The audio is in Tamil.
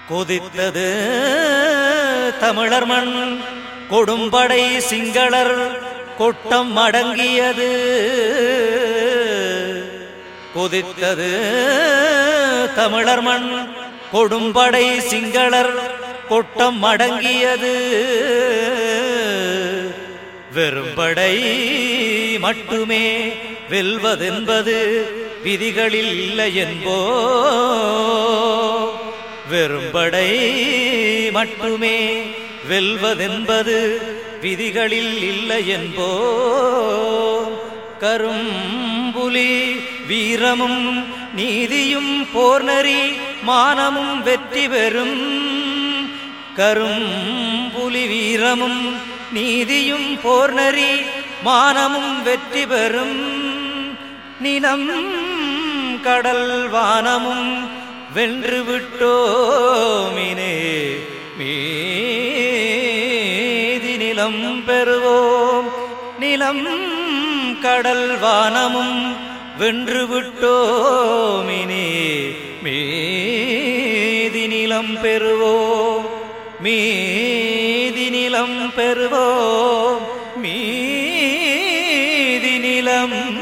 கொதித்தது தமிழர் மண் கொடும்படை சிங்களர் கொட்டம் அடங்கியது கொதித்தது தமிழர் மண் கொடும்படை சிங்களர் கொட்டம் அடங்கியது வெறும்படை மட்டுமே வெல்வதென்பது விதிகளில் இல்லை என்போ வெறும்படை மட்டுமே வெல்வதென்பது விதிகளில் இல்லை என்போ கரும்புலி வீரமும் நீதியும் போர்நெறி மானமும் வெற்றி பெறும் கரும்புலி வீரமும் நீதியும் போர்நெறி மானமும் வெற்றி பெறும் நிலம் கடல் வானமும் வென்று விட்டோமினே மீதி நிலம் பெறுவோம் நிலம் கடல் வானமும் வென்று விட்டோமினே மீதி நிலம் பெறுவோம் மீதி நிலம் பெறுவோம் மீதி நிலம்